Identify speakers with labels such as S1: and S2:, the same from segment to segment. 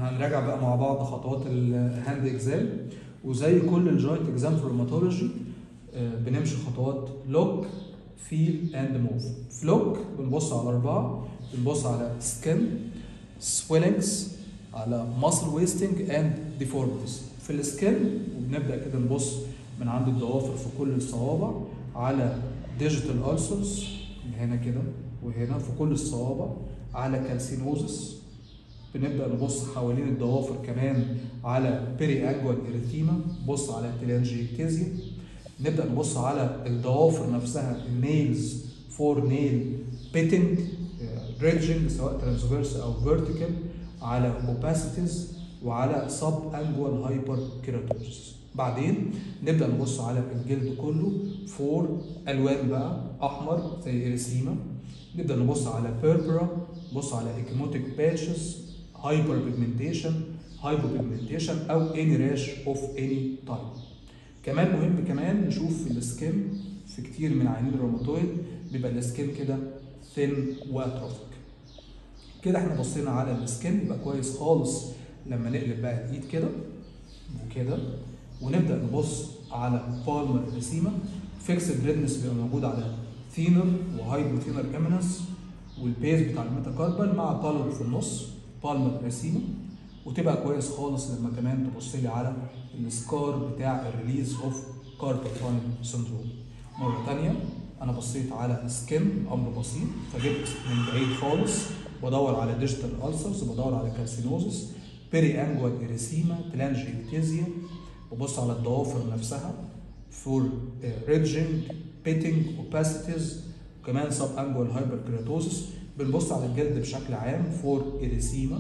S1: هنراجع بقى مع بعض خطوات الهاند اكزام وزي كل الجوينت اكزام في الروماتولوجي آه، بنمشي خطوات لوك فيل اند موف في لوك بنبص على اربعه بنبص على سكن سويلنجز على ماسل ويستنج اند ديفورميتيز في السكن وبنبدا كده نبص من عند الضوافر في كل الصوابع على ديجيتال ألسرز من هنا كده وهنا في كل الصوابع على كالسينوزس بنبدا نبص حوالين الضوافر كمان على بيري انجوال اريثيما بص على تيلانجيكتيزيا نبدا نبص على الضوافر نفسها النيلز فور نيل بيتنج ريدجنج سواء ترانسفيرس او فيرتيكال على اوباسيتيز وعلى سب انجوال هايبر كيراتوزس بعدين نبدا نبص على الجلد كله فور الوان بقى احمر زي اريثيما نبدا نبص على بيربرا نبص على اكيموتيك باتشز هايبر بيجمنتيشن هايبر بيجمنتيشن او اني راش اوف اني تايب كمان مهم كمان نشوف في السكين في كتير من عيانين الروماتويد بيبقى السكين كده ثين واتروفيك كده احنا بصينا على السكين يبقى كويس خالص لما نقلب بقى الايد كده وكده ونبدا نبص على بالمر ريسيما فيكس جريدنس بيبقى موجود على ثينر وهايبو ثينر امينس والبيز بتاع الميتاكاربال مع بالر في النص بالمر ريسيما وتبقى كويس خالص لما كمان تبص لي على السكار بتاع الريليز اوف كاربال سندروم مره ثانيه انا بصيت على سكين امر بسيط فجبت من بعيد خالص بدور على ديجيتال ألسرز بدور على كارسينوزس بيري انجوال اريثيما تلانجيكتيزيا ببص على الضوافر نفسها فور ريدجنج بيتنج اوباسيتيز وكمان سب انجوال هايبر كرياتوزس بنبص على الجلد بشكل عام فور اريثيما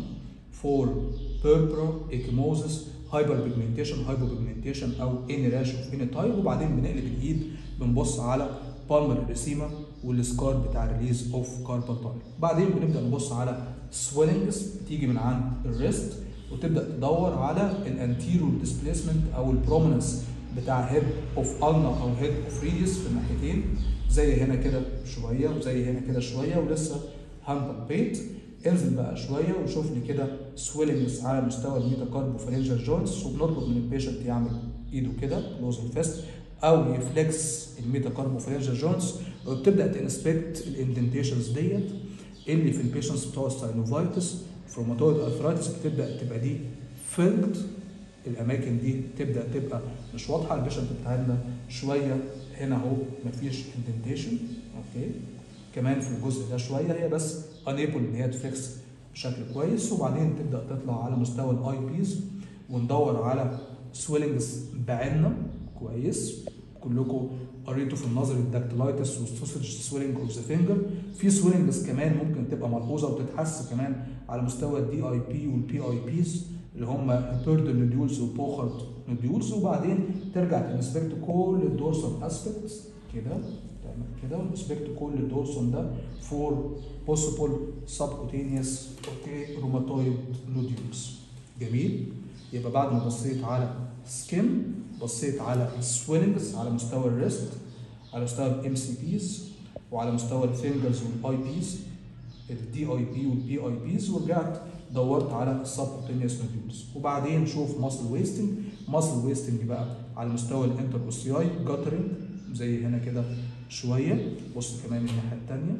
S1: فور بيربرا ايكيموزس هايبر بيجمنتيشن هايبر بيجمنتيشن او اني راش اوف اني تايب وبعدين بنقلب الايد بنبص على بالمر اريثيما والسكار بتاع الريليز اوف كاربال تايب بعدين بنبدا نبص على سويلنجز بتيجي من عند الريست وتبدا تدور على الانتيرو ديسبيسمنت او البروميننس بتاع هيد اوف النا او هيد اوف ريديوس في الناحيتين زي هنا كده شويه وزي هنا كده شويه ولسه هنبلبيت انزل بقى شويه وشوف لي كده سويلنجز على مستوى الميتاكاربو فالنجر جوينتس وبنطلب من البيشنت يعمل ايده كده كلوز الفيست او يفلكس الميتاكاربو فالنجر جوينتس وبتبدا تنسبكت الاندنتيشنز ديت اللي في البيشنتس بتوع الساينوفايتس فروماتويد ارثرايتس بتبدا تبقى دي فيلد الاماكن دي تبدا تبقى مش واضحه البيشنت بتاعنا شويه هنا اهو مفيش اندنتيشن اوكي كمان في الجزء ده شويه هي بس انيبل ان هي تفلكس بشكل كويس وبعدين تبدا تطلع على مستوى الاي بيز وندور على سويلنجز بعيننا كويس كلكم قريتوا في النظر الداكتيلايتس والسوسج سويلنج اوف ذا فينجر في سويلنجز كمان ممكن تبقى ملحوظه وتتحس كمان على مستوى الدي اي بي والبي اي بيز اللي هم بيردل نوديولز وبوخرت نوديولز وبعدين ترجع تنسبكت كل الدورسال اسبكتس كده تعمل كده ونسبكت كل الدورسون ده فور بوسيبل سبكوتينيوس اوكي روماتويد نوديولز جميل يبقى بعد ما بصيت على سكين بصيت على سويلنجز على مستوى الريست على مستوى الام سي بيز وعلى مستوى الفينجرز والاي بيز الدي اي بي والبي اي بيز ورجعت دورت على السبكوتينيوس نوديولز وبعدين شوف ماسل ويستنج ماسل ويستنج بقى على مستوى الانتر اوسياي جاترنج زي هنا كده شويه بص كمان الناحيه الثانيه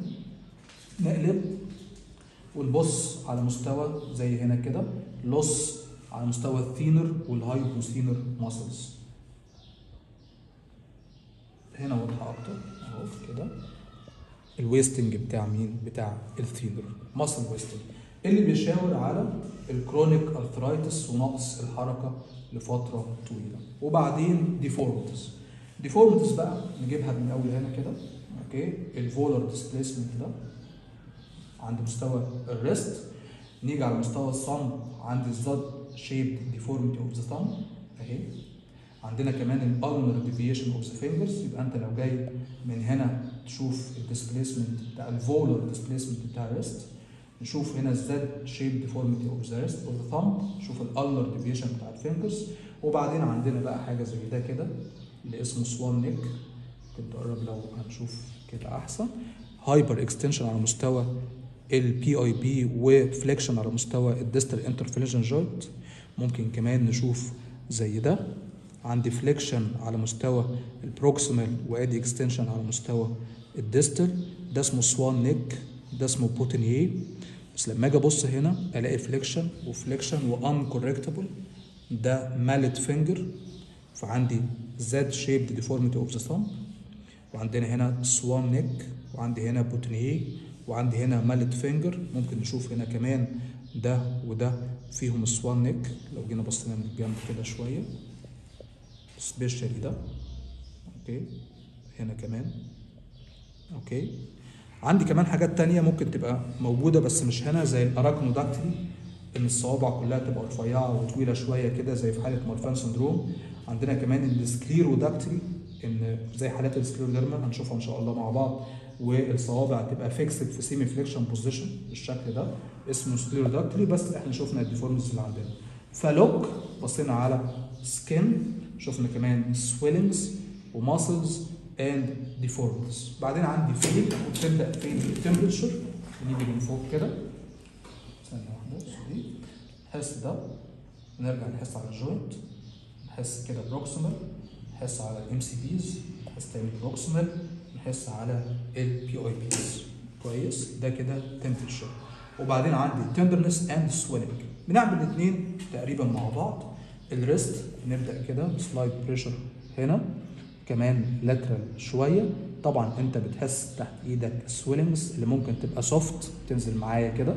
S1: نقلب ونبص على مستوى زي هنا كده لوس على مستوى الثينر والهايبوثينر ماسلز هنا واضحه اكتر اهو كده الويستنج بتاع مين بتاع الثينر ماسل ويستنج اللي بيشاور على الكرونيك ارثرايتس ونقص الحركه لفتره طويله وبعدين ديفورميتيز ديفورميتيز بقى نجيبها من اول هنا كده اوكي الفولر ديسبيسمنت ده عند مستوى الريست نيجي على مستوى الصم عند الزد شيب ديفورميتي اوف ذا ثumb اهي عندنا كمان الالنر ديفيشن اوف ذا فينجرز يبقى انت لو جاي من هنا تشوف الديسبيسمنت بتاع الفولر ديسبيسمنت بتاع الريست نشوف هنا الزد شيب ديفورميتي اوف ذا ريست اوف ذا ثامب نشوف الالنر ديفيشن بتاع الفينجرز وبعدين عندنا بقى حاجه زي ده كده اللي اسمه سوان نيك ممكن تقرب لو هنشوف كده احسن هايبر اكستنشن على مستوى البي اي بي وفليكشن على مستوى الديستال انترفليجن جوينت ممكن كمان نشوف زي ده عندي فليكشن على مستوى البروكسيمال وادي اكستنشن على مستوى الديستال ده اسمه سوان نيك ده اسمه بوتينيه بس لما اجي ابص هنا الاقي فليكشن وفليكشن وان كوركتبل ده مالت فينجر فعندي زد شيبد ديفورميتي اوف ذا ثumb وعندنا هنا سوان نيك وعندي هنا بوتينيه وعندي هنا مالت فينجر ممكن نشوف هنا كمان ده وده فيهم سوان نيك لو جينا بصينا من الجنب كده شويه سبيشالي ده اوكي هنا كمان اوكي عندي كمان حاجات تانية ممكن تبقى موجودة بس مش هنا زي الاراكنوداكتري ان الصوابع كلها تبقى رفيعة وطويلة شوية كده زي في حالة مورفان سندروم عندنا كمان السكليروداكتري ان زي حالات السكليروديرما هنشوفها ان شاء الله مع بعض والصوابع تبقى فيكسد في سيمي فليكشن بوزيشن بالشكل ده اسمه سكليروداكتري بس احنا شفنا الديفورمز اللي عندنا فلوك بصينا على سكين شفنا كمان سويلنجز وماسلز اند ديفورمز بعدين عندي فيل وبتبدا فين التمبرتشر نيجي من فوق كده ثانيه واحده دي نحس ده نرجع نحس على الجوينت نحس كده بروكسيمال نحس على الام سي بيز نحس تاني بروكسيمال نحس على البي اي بيز كويس ده كده تمبرتشر وبعدين عندي تندرنس اند سويلنج بنعمل الاثنين تقريبا مع بعض الريست نبدا كده سلايد بريشر هنا كمان لاترال شويه طبعا انت بتحس تحت ايدك السويلنجز اللي ممكن تبقى سوفت تنزل معايا كده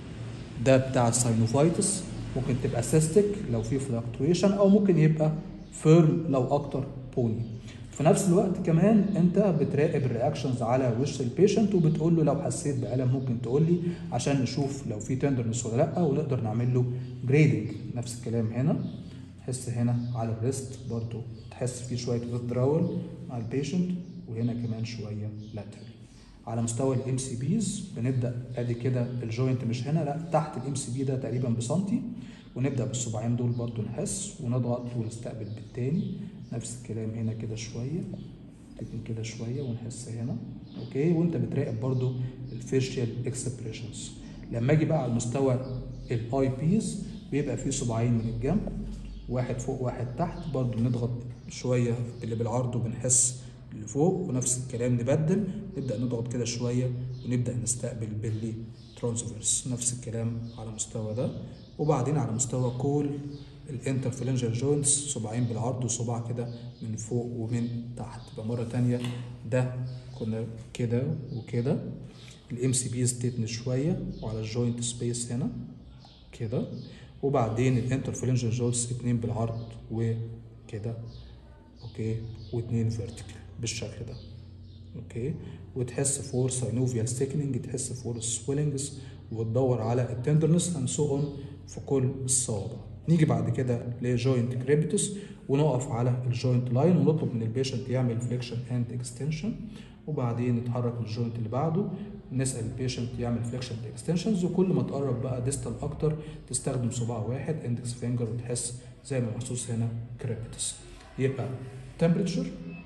S1: ده بتاع الساينوفايتس ممكن تبقى سيستيك لو في فلكتويشن او ممكن يبقى فيرم لو اكتر بوني في نفس الوقت كمان انت بتراقب الرياكشنز على وش البيشنت وبتقول له لو حسيت بالم ممكن تقول لي عشان نشوف لو في تندرنس ولا لا ونقدر نعمل له جريدنج نفس الكلام هنا تحس هنا على الريست برضو تحس فيه شويه ويثدراول مع البيشنت وهنا كمان شويه لاترال على مستوى الام سي بيز بنبدا ادي كده الجوينت مش هنا لا تحت الام سي بي ده تقريبا بسنتي ونبدا بالصباعين دول برضو نحس ونضغط ونستقبل بالتاني نفس الكلام هنا كده شويه تكون كده شويه ونحس هنا اوكي وانت بتراقب برضو الفيشيال اكسبريشنز لما اجي بقى على مستوى الاي بيز بيبقى فيه صباعين من الجنب واحد فوق واحد تحت برضو بنضغط شويه اللي بالعرض وبنحس اللي فوق ونفس الكلام نبدل نبدا نضغط كده شويه ونبدا نستقبل باللي ترانسفيرس نفس الكلام على مستوى ده وبعدين على مستوى كل الانترفلنجر جوينتس صباعين بالعرض وصباع كده من فوق ومن تحت يبقى مره تانية ده كنا كده وكده الام سي بي تتني شويه وعلى الجوينت سبيس هنا كده وبعدين الانترفلنجر جوينتس اتنين بالعرض وكده اوكي واتنين فيرتيكال بالشكل ده اوكي وتحس فور ساينوفيال ستيكنينج تحس فور سويلنجز وتدور على التندرنس اند سو اون في كل الصوابع نيجي بعد كده لجوينت كريبتس ونقف على الجوينت لاين ونطلب من البيشنت يعمل فليكشن اند اكستنشن وبعدين نتحرك للجوينت اللي بعده نسال البيشنت يعمل فليكشن اكستنشنز وكل ما تقرب بقى ديستال اكتر تستخدم صباع واحد اندكس فينجر وتحس زي ما محسوس هنا كريبتس يبقى temperature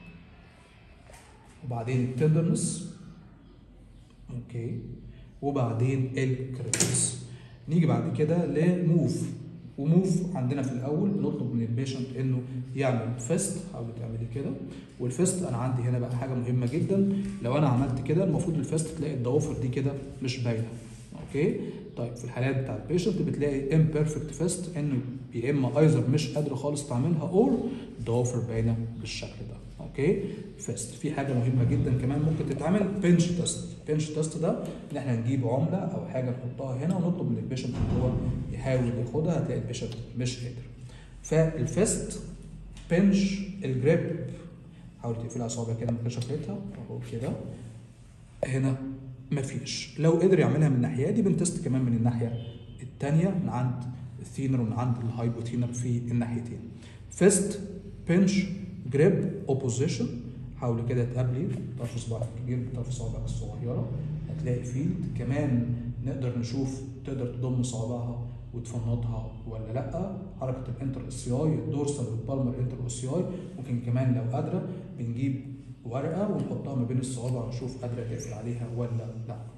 S1: وبعدين التندرنس اوكي وبعدين الكريبتس نيجي بعد كده لموف وموف عندنا في الاول بنطلب من البيشنت انه يعمل فيست حاول تعملي كده والفيست انا عندي هنا بقى حاجه مهمه جدا لو انا عملت كده المفروض الفيست تلاقي الضوافر دي كده مش باينه اوكي طيب في الحالات بتاع البيشنت بتلاقي امبيرفكت فيست انه يا اما ايزر مش قادر خالص تعملها اور الضوافر باينه بالشكل ده اوكي فيست في حاجه مهمه جدا كمان ممكن تتعمل بنش تيست بنش تيست ده ان احنا نجيب عمله او حاجه نحطها هنا ونطلب من البيشنت ان هو يحاول ياخدها هتلاقي البيشنت مش قادر فالفيست بنش الجريب حاول تقفلها صوابع كده من شكلتها اهو كده هنا مفيش لو قدر يعملها من الناحيه دي بنتست كمان من الناحيه الثانيه من عند الثينر ومن عند الهايبوثينر في الناحيتين فيست بنش جريب اوبوزيشن حاولي كده تقابلي طرف صباعك الكبير بطرف صوابعك الصغيره هتلاقي فيلد كمان نقدر نشوف تقدر تضم صوابعها وتفنطها ولا لا حركه الانتر اوسياي الدورسال والبالمر انتر اوسياي ممكن كمان لو قادره بنجيب ورقه ونحطها ما بين الصوابع ونشوف قادره تقفل عليها ولا لا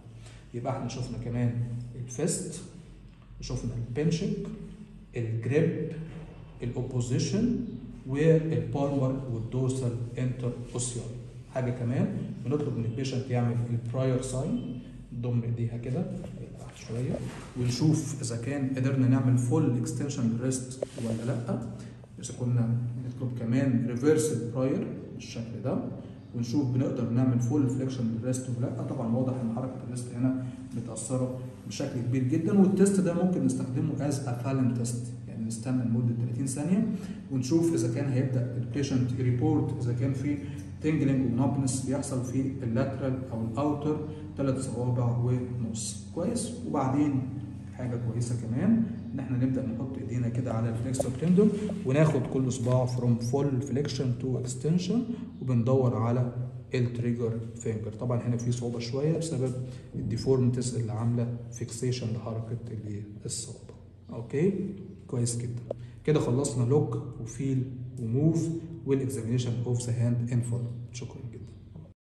S1: يبقى احنا شفنا كمان الفيست وشفنا البنشنج الجريب الاوبوزيشن والبالمر والدورسال انتر اوسيال حاجه كمان بنطلب من البيشنت يعمل البراير ساين ضم ايديها كده تحت شويه ونشوف اذا كان قدرنا نعمل فول اكستنشن للريست ولا لا اذا كنا نطلب كمان ريفرس براير بالشكل ده ونشوف بنقدر نعمل فول فليكشن للريست ولا لا طبعا واضح ان حركه الريست هنا متاثره بشكل كبير جدا والتست ده ممكن نستخدمه از افالن تيست يعني نستنى لمده 30 ثانيه ونشوف اذا كان هيبدا البيشنت ريبورت اذا كان في تنجلنج ونابنس بيحصل في اللاترال او الاوتر ثلاث صوابع ونص كويس وبعدين حاجه كويسه كمان ان احنا نبدا نحط ايدينا كده على الفليكسور تندون وناخد كل صباع فروم فول فليكشن تو اكستنشن وبندور على التريجر فينجر طبعا هنا في صعوبه شويه بسبب الديفورمتس اللي عامله فيكسيشن لحركه الصوابع اوكي كويس جدا كده خلصنا لوك وفيل وموف والاكزامينشن اوف ذا هاند ان فول شكرا جدا